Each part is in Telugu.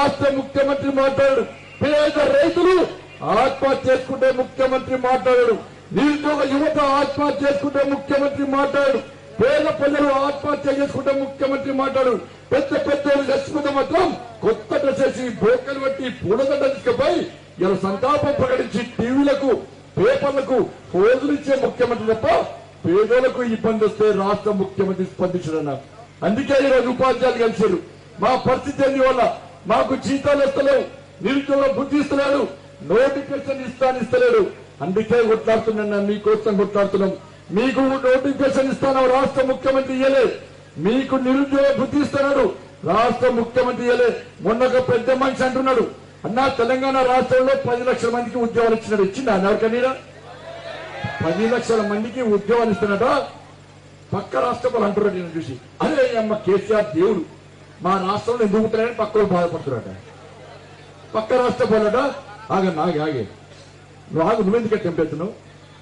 రాష్ట్ర ముఖ్యమంత్రి మాట్లాడు పేద రైతులు ఆత్మహత్య చేసుకుంటే ముఖ్యమంత్రి మాట్లాడాడు నిరుద్యోగ యువత ఆత్మహత్య చేసుకుంటే ముఖ్యమంత్రి మాట్లాడు పేద ప్రజలు ఆత్మహత్య చేసుకుంటే ముఖ్యమంత్రి మాట్లాడు పెద్ద పెద్ద చచ్చిపోతే మాత్రం కొత్త డ్రెస్ వేసి బోకలు బట్టి పూలదండ తీసుకుపోయి ఇలా సంతాపం ప్రకటించి టీవీలకు పేపర్లకు ఫోజులు ఇచ్చే ముఖ్యమంత్రి తప్ప పేదలకు ఇబ్బంది వస్తే రాష్ట్ర ముఖ్యమంత్రి స్పందించడన్న అందుకే ఈరోజు ఉపాధ్యాయులు కలిసారు మా పరిస్థితి ఏంది వల్ల మాకు జీతాలు ఇస్తలేవు నిరుద్యోగ బుద్ధి ఇస్తలేడు నోటిఫికేషన్ ఇస్తాను ఇస్తలేడు అందుకే కొట్లాడుతున్నా మీకోసం కొట్లాడుతున్నాం మీకు నోటిఫికేషన్ ఇస్తాను రాష్ట్ర ముఖ్యమంత్రి ఇయ్యలే మీకు నిరుద్యోగ బుద్ధి ఇస్తున్నాడు రాష్ట్ర ముఖ్యమంత్రి ఇయ్యలే మొన్న ఒక పెద్ద మనిషి అంటున్నాడు అన్నా తెలంగాణ రాష్ట్రంలో పది లక్షల మందికి ఉద్యోగాలు ఇచ్చినాడు ఇచ్చిందా ఎవరికనీరా పది లక్షల మందికి ఉద్యోగాలు ఇస్తున్నట పక్క రాష్ట్రం వాళ్ళు అంటున్నారు నేను చూసి అదే అమ్మ కేసీఆర్ దేవుడు మా రాష్ట్రంలో ఎందుకు ఉంటారని పక్క వాళ్ళు బాధపడుతున్నారట పక్క రాష్ట్ర వాళ్ళట ఆగండి ఆగి ఆగే నువ్వు ఆగు నువ్వెందుకు తెంపెత్తున్నావు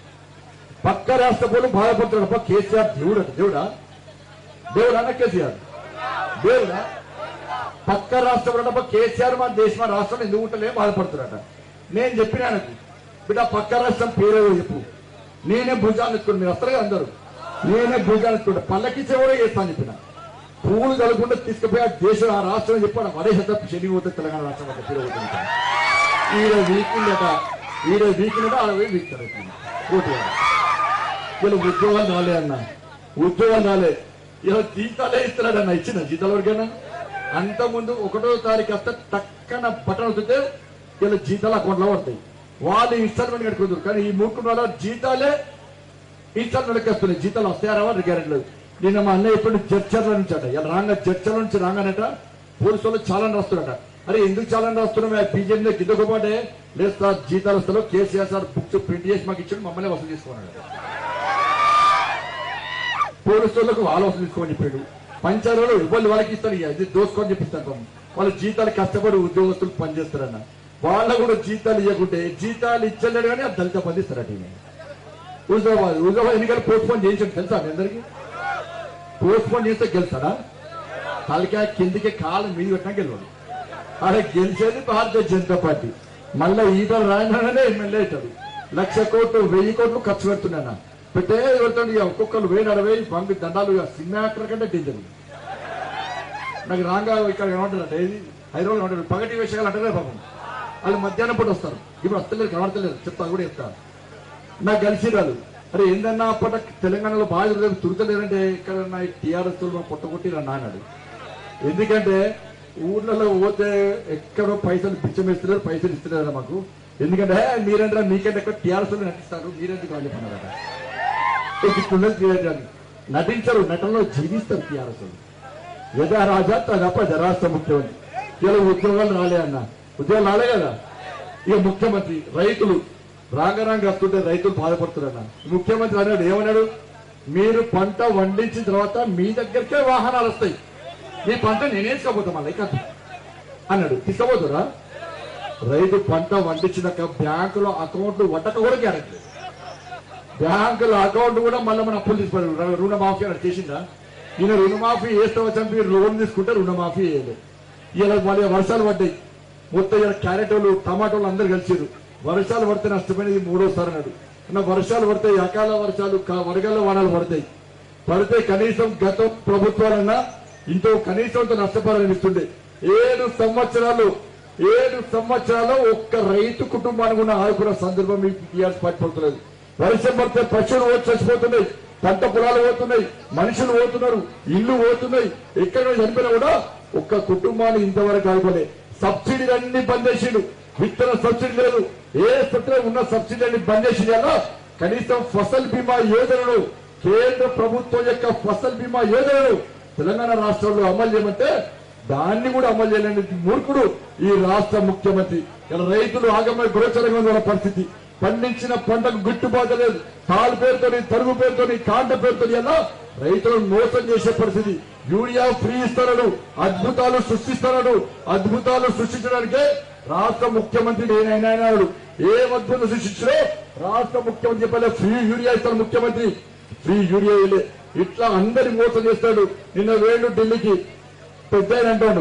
పక్క రాష్ట్ర వాళ్ళు బాధపడుతున్నాడప్ప కేసీఆర్ దేవుడు అట దేవుడా దేవుడా అన్న కేసీఆర్ దేవుడా పక్క రాష్ట్రం వాళ్ళటప్ప కేసీఆర్ మా దేశం మా రాష్ట్రంలో ఎందుకు ఉంటలే బాధపడుతున్నారట నేను చెప్పిన ఆయనకు బిడ్డ పక్క రాష్ట్రం పేరేవో చెప్పు నేనే భుజాలు ఎత్తుకుని మీరు వస్తారు కదా అందరూ నేనే భుజాలు ఎత్తుకుంటా పల్లకిచ్చే కూడా చేస్తాను చెప్పిన పువ్వులు కలగకుండా తీసుకుపోయి ఆ దేశం ఆ రాష్ట్రం చెప్పాడు వరే తప్ప శని పోతే తెలంగాణ రాష్ట్రం అంతా పేరు పోతుంది ఈడ వీకిందట ఈడ వీకిందట ఆడ పోయి వీక్తారు ఓటు వీళ్ళు ఉద్యోగాలు రాలే అన్న ఉద్యోగాలు రాలే ఇలా జీతాలే ఇస్తున్నాడన్న ఇచ్చిన జీతాల వరకేనా అంత ముందు ఒకటో తారీఖు వస్తే టక్కన బటన్ అవుతుంటే వీళ్ళ జీతాలు అకౌంట్లో పడతాయి వాళ్ళు ఇన్స్టాల్మెంట్ కట్టుకుంటారు కానీ ఈ మూడు వల్ల జీతాలే ఇన్స్టాల్మెంట్ వస్తున్నాయి జీతాలు వస్తాయా రావా గ్యారెంటీ లేదు నిన్న మా అన్నయ్య ఇప్పుడు జడ్చర్ల నుంచి అట ఇలా రాంగ జడ్చర్ల నుంచి రాగానట పోలీసు వాళ్ళు చాలా రాస్తున్నారట అరే ఎందుకు చాలా రాస్తున్నాం బీజేపీ కిందకు పాటే లేదు సార్ జీతాలు వస్తారో కేసీఆర్ సార్ బుక్స్ ప్రింట్ చేసి మాకు ఇచ్చాడు మమ్మల్ని వసూలు చేసుకోన్నాడు పోలీసు వాళ్ళకు వాళ్ళు వసూలు తీసుకోమని చెప్పాడు పంచాయతీలో ఇవ్వాలి వాళ్ళకి ఇస్తాను ఇక ఇది దోసుకొని చెప్పిస్తాను పాపం. వాళ్ళ జీతాలు కష్టపడి ఉద్యోగస్తులు పనిచేస్తారన్న వాళ్ళ కూడా జీతాలు ఇవ్వకుంటే జీతాలు ఇచ్చలేడు కానీ అది దళిత బంధిస్తారట ఈయన. హుజరాబాద్ హుజరాబాద్ ఎన్నికలు పోస్ట్ పోన్ చేయించండి తెలుసా మీ అందరికి పోస్ట్ పోన్ చేస్తే గెలుస్తాడా తలకాయ కిందికి కాలు మీద పెట్టినా గెలవడు అదే గెలిచేది భారతీయ జనతా పార్టీ మళ్ళా ఈటలు రాయగానే ఎమ్మెల్యే అవుతాడు లక్ష కోట్లు వెయ్యి కోట్లు ఖర్చు పెడుతున్నా పెట్టే పెడుతుంది ఇక ఒక్కొక్కరు వేయి నడవై బంగి దండాలు ఇక సినిమా యాక్టర్ కంటే డేంజర్ నాకు రాంగా ఇక్కడ ఏమంటారు ఏది హైదరాబాద్ ఏమంటారు పగటి విషయాలు అంటారే పాపం వాళ్ళు మధ్యాహ్నం పూట వస్తారు ఇప్పుడు వస్తలేరు కనబడతలేరు చెప్తా కూడా చెప్తా నాకు కలిసి రాదు అరే ఏందన్నా అప్పట తెలంగాణలో బాగా రేపు తుడతలేరంటే ఇక్కడ నా టీఆర్ఎస్ మా పొట్ట కొట్టి నా అన్నాడు ఎందుకంటే ఊర్లలో పోతే ఎక్కడో పైసలు పిచ్చమేస్తున్నారు పైసలు ఇస్తున్నారు మాకు ఎందుకంటే "హే, మీరంటే మీకంటే ఎక్కువ టీఆర్ఎస్ నటిస్తారు మీరెందుకు వాళ్ళు చెప్పన్నారు ఇట్లున్నది టీఆర్ఎస్ అని. నటించరు నటనలో జీవిస్తారు టీఆర్ఎస్ వాళ్ళు. యథా రాజా తదప రాష్ట్ర ముఖ్యమంత్రి ఇలా ఉద్యోగాలు రాలే అన్న ఉద్యోగాలు రాలే కదా ఇక ముఖ్యమంత్రి రైతులు రాంగరాంగ వస్తుంటే రైతులు బాధపడుతున్నారన్న ముఖ్యమంత్రి అన్నాడు ఏమన్నాడు మీరు పంట వండించిన తర్వాత మీ దగ్గరికే వాహనాలు వస్తాయి మీ పంట నేనేసుకోబోతా మళ్ళీ కాదు అన్నాడు తీసుకుపోతురా రైతు పంట వండించినాక బ్యాంకులో అకౌంట్ వట్టక కూడా గ్యారెంటీ లేదు బ్యాంకుల అకౌంట్ కూడా మళ్ళీ మన అప్పులు తీసుకోవాలి రుణమాఫీ అని చేసిందా ఈయన రుణమాఫీ వేస్తే వచ్చి లోన్ తీసుకుంటే రుణమాఫీ వేయలేదు ఇలా మళ్ళీ వర్షాలు పడ్డాయి మొత్తం ఇలా క్యారెట్ వాళ్ళు టమాటోలు అందరు కలిసిరు వర్షాలు పడితే నష్టపోయినది మూడోసారి అన్నాడు అన్న వర్షాలు పడతాయి అకాల వర్షాలు క- వడగళ్ళ వానాలు పడతాయి పడితే కనీసం గత ప్రభుత్వాలన్నా ఇంతో కనీసం ఇంత నష్టపడాలని ఇస్తుండే ఏడు సంవత్సరాలు ఏడు సంవత్సరాలు ఒక్క రైతు కుటుంబానికి ఉన్న ఆదుకున్న సందర్భం మీకు టీఆర్ఎస్ పార్టీ పడుతున్నది వర్షం పడితే పశువులు ఓటు చచ్చిపోతున్నాయి పంట పొలాలు పోతున్నాయి మనుషులు పోతున్నారు ఇల్లు పోతున్నాయి ఎక్కడ చనిపోయినా కూడా ఒక్క కుటుంబాన్ని ఇంతవరకు ఆదుకోలే సబ్సిడీలు అన్ని బంద్ చేసిండు విత్తన సబ్సిడీ లేదు ఏ సబ్సిడీ ఉన్న సబ్సిడీ అన్ని బంద్ చేసి కనీసం ఫసల్ బీమా యోజనను కేంద్ర ప్రభుత్వం యొక్క ఫసల్ బీమా యోజనను తెలంగాణ రాష్ట్రంలో అమలు చేయమంటే దాన్ని కూడా అమలు చేయలేని మూర్ఖుడు ఈ రాష్ట్ర ముఖ్యమంత్రి ఇలా రైతులు ఆగమ గోచరంగా ఉంది వాళ్ళ పరిస్థితి పండించిన పంటకు గిట్టుబాటు లేదు తాలు పేరుతోని తరుగు పేరుతోని కాంట పేరుతోని ఎలా రైతులను మోసం చేసే పరిస్థితి యూరియా ఫ్రీ ఇస్తున్నాడు అద్భుతాలు సృష్టిస్తున్నాడు అద్భుతాలు సృష్టించడానికే రాష్ట్ర ముఖ్యమంత్రి నేనైనా అన్నాడు ఏం అద్భుతం సృష్టించడో రాష్ట్ర ముఖ్యమంత్రి చెప్పలే ఫ్రీ యూరియా ఇస్తాడు ముఖ్యమంత్రి ఫ్రీ యూరియా ఇలే ఇట్లా అందరి మోసం చేస్తాడు నిన్న వేణు ఢిల్లీకి పెద్ద ఆయన అంటాడు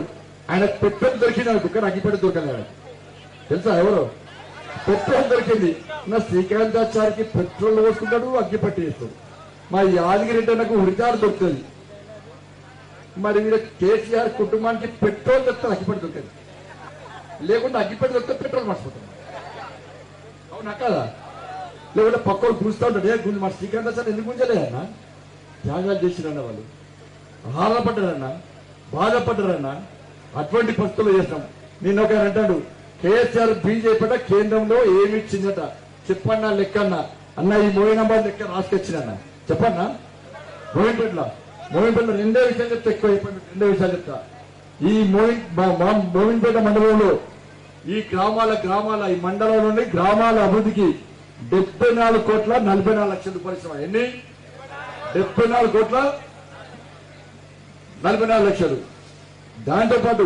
ఆయన పెట్రోల్ దొరికింది అనుకో కానీ అగ్గిపెట్టి దొరకలేదు ఆయనకి. తెలుసా ఎవరు పెట్రోల్ దొరికింది నా శ్రీకాంతాచారికి పెట్రోల్ పోసుకుంటాడు అగ్గిపెట్టి వేస్తాడు మా యాదగిరెడ్డి నాకు ఉరితాడు దొరుకుతుంది మరి వీళ్ళ కేసీఆర్ కుటుంబానికి పెట్రోల్ దొరుకుతుంది అగ్గిపెట్టి దొరకదు లేకుంటే అగ్గిపెట్టి దొరికితే పెట్రోల్ మర్చిపోతాం అవునా కదా లేకుంటే పక్కన గుంజుతా ఉంటాడు ఏ గుంజు మా శ్రీకాంతాచారి ఎందుకు గుంజలే అన్న త్యాగాలు చేసిరన్న వాళ్ళు ఆధారపడ్డారన్న బాధపడ్డారన్న అటువంటి పరిస్థితులు చేస్తాం నిన్న ఒక ఆయన అంటాడు కేసీఆర్ బీజేపీ అట కేంద్రంలో ఏమి ఇచ్చిందట చెప్పన్నా లెక్కన్న అన్న ఈ మోయినాబాద్ లెక్క రాసుకొచ్చినన్న చెప్పన్నా మోయిన్పేటలో మోయిన్పేటలో రెండే విషయాలు చెప్తా ఎక్కువ అయిపోయింది రెండే విషయాలు చెప్తా ఈ మోయిన్ మా- మా మోయిన్పేట మండలంలో ఈ గ్రామాల గ్రామాల ఈ మండలంలోని గ్రామాల అభివృద్ధికి డెబ్బై నాలుగు కోట్ల నలభై నాలుగు లక్షల రూపాయలు ఇస్తాం ఎన్ని డెబ్బై నాలుగు కోట్ల నలభై నాలుగు లక్షలు దాంతోపాటు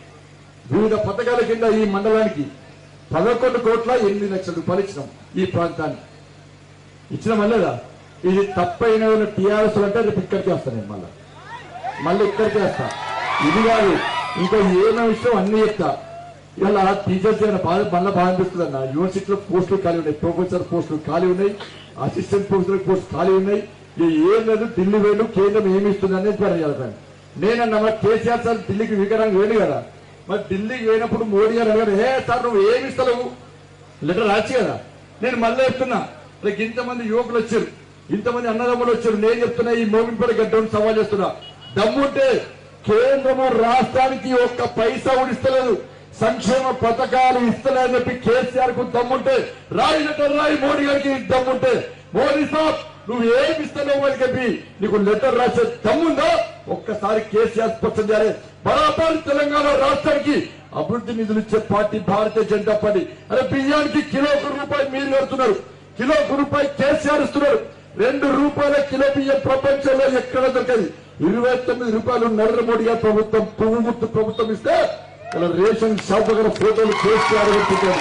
వివిధ పథకాల కింద ఈ మండలానికి పదకొండు కోట్ల ఎనిమిది లక్షల రూపాయలు ఇచ్చినాం ఈ ప్రాంతాన్ని ఇచ్చినాం లేదా ఇది తప్పైన టీఆర్ఎస్ అంటే రేపు ఇక్కడికి వస్తాను నేను మళ్ళా మళ్ళీ ఇక్కడికి వస్తా ఇది కాదు ఇంకా ఏమో విషయం అన్ని చెప్తా ఇలా టీచర్స్ అయినా బాధ మళ్ళీ బాధ అనిపిస్తుంది అన్న యూనివర్సిటీలో పోస్టులు ఖాళీ ఉన్నాయి ప్రొఫెసర్ పోస్టులు ఖాళీ ఉన్నాయి అసిస్టెంట్ ప్రొఫెసర్ పోస్ట్ ఖాళీ ఉన్నాయి ఇక ఏం లేదు ఢిల్లీ వేలు కేంద్రం ఏమి ఇస్తుంది అనేది పని చేయాలి నేనన్నా మరి కేసీఆర్ సార్ ఢిల్లీకి వికరాంగా వేడు కదా మరి ఢిల్లీకి పోయినప్పుడు మోడీ గారు అడిగారు ఏ సార్ నువ్వు ఏమి ఇస్తలేవు లెటర్ రాసి కదా నేను మళ్ళీ చెప్తున్నా రేపు ఇంతమంది యువకులు వచ్చారు ఇంతమంది అన్నదమ్ములు వచ్చారు నేను చెప్తున్నా ఈ మోమిన్పేట గడ్డను సవాల్ చేస్తున్నా దమ్ముంటే కేంద్రము రాష్ట్రానికి ఒక్క పైసా కూడా ఇస్తలేదు సంక్షేమ పథకాలు ఇస్తలేదని చెప్పి కేసీఆర్ కు దమ్ముంటే రాయి లెటర్ రాయి మోడీ గారికి దమ్ముంటే మోడీ సాబ్ నువ్వు ఏమి ఇస్తలేవు అని చెప్పి నీకు లెటర్ రాసే దమ్ముందా ఒక్కసారి కేసీఆర్ స్పష్టం చేయాలి బరాబర్ తెలంగాణ రాష్ట్రానికి అభివృద్ధి నిధులు ఇచ్చే పార్టీ భారతీయ జనతా పార్టీ అరే బియ్యానికి కిలో ఒక రూపాయి మీరు కడుతున్నారు కిలో ఒక రూపాయి కేసీఆర్ ఇస్తున్నారు రెండు రూపాయల కిలో బియ్యం ప్రపంచంలో ఎక్కడ దొరకదు ఇరవై తొమ్మిది రూపాయలు నరేంద్ర మోడీ గారి ప్రభుత్వం పువ్వు ముత్తు ప్రభుత్వం ఇస్తే ఇలా రేషన్ షాప్ దగ్గర ఫోటోలు కేసీఆర్ పెట్టుకుంటారు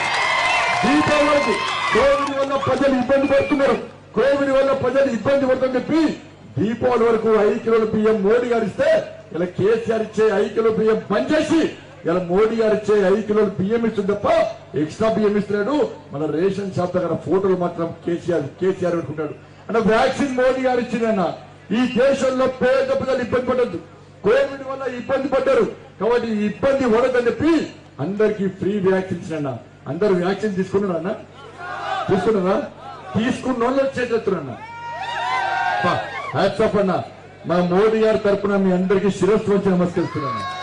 దీపావళికి కోవిడ్ వల్ల ప్రజలు ఇబ్బంది పడుతున్నారు కోవిడ్ వల్ల ప్రజలు ఇబ్బంది పడుతుందని చెప్పి దీపావళి వరకు ఐదు కిలోల బియ్యం మోడీ గారు ఇస్తే ఇలా కేసీఆర్ ఇచ్చే ఐదు కిలో బియ్యం బంద్ చేసి ఇలా మోడీ గారు ఇచ్చే ఐదు కిలోల బియ్యం ఇస్తుంది తప్ప ఎక్స్ట్రా బియ్యం ఇస్తున్నాడు మన రేషన్ షాప్ దగ్గర ఫోటోలు మాత్రం కేసీఆర్ కేసీఆర్ పెట్టుకుంటాడు అంటే వ్యాక్సిన్ మోడీ గారు ఇచ్చిందన్న ఈ దేశంలో పేద ప్రజలు ఇబ్బంది పడద్దు కోవిడ్ వల్ల ఇబ్బంది పడ్డారు కాబట్టి ఈ ఇబ్బంది ఉండదని చెప్పి అందరికి ఫ్రీ వ్యాక్సిన్ ఇచ్చిన అందరూ వ్యాక్సిన్ తీసుకున్నారా అన్న తీసుకున్నారా తీసుకున్న వాళ్ళు చేతున్నా హ్యాట్స్ ఆఫ్ అన్న మా మోడీ గారి తరపున మీ అందరికీ శిరస్సు వచ్చి నమస్కరిస్తున్నాను